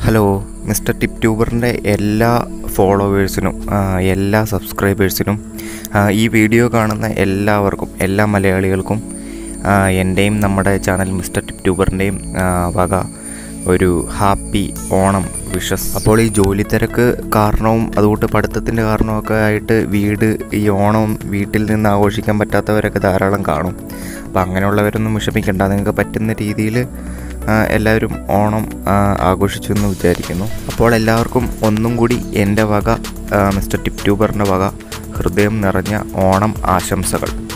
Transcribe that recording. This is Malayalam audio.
ഹലോ മിസ്റ്റർ ടിപ്പ് ട്യൂബറിൻ്റെ എല്ലാ ഫോളോവേഴ്സിനും ആ, എല്ലാ സബ്സ്ക്രൈബേഴ്സിനും ആ, ഈ വീഡിയോ കാണുന്ന എല്ലാവർക്കും എല്ലാ മലയാളികൾക്കും ആ, എൻ്റെയും നമ്മുടെ ചാനൽ മിസ്റ്റർ ടിപ്പ് ട്യൂബറിൻ്റെയും ആ, വക ഒരു ഹാപ്പി ഓണം വിഷസ് അപ്പോൾ ഈ ജോലി തിരക്ക് കാരണവും അതുകൊണ്ട് പഠിത്തത്തിൻ്റെ കാരണമൊക്കെ ആയിട്ട് വീട് ഈ ഓണം വീട്ടിൽ നിന്ന് ആഘോഷിക്കാൻ പറ്റാത്തവരൊക്കെ ധാരാളം കാണും അപ്പോൾ അങ്ങനെയുള്ളവരൊന്നും വിഷമിക്കണ്ട നിങ്ങൾക്ക് പറ്റുന്ന രീതിയിൽ എല്ലാവരും ഓണം ആ, ആഘോഷിച്ചു എന്ന് വിചാരിക്കുന്നു അപ്പോൾ എല്ലാവർക്കും ഒന്നും കൂടി എൻ്റെ വക ആ, മിസ്റ്റർ ടിപ്പ് ട്യൂബറിൻ്റെ വക ഹൃദയം നിറഞ്ഞ ഓണം ആശംസകൾ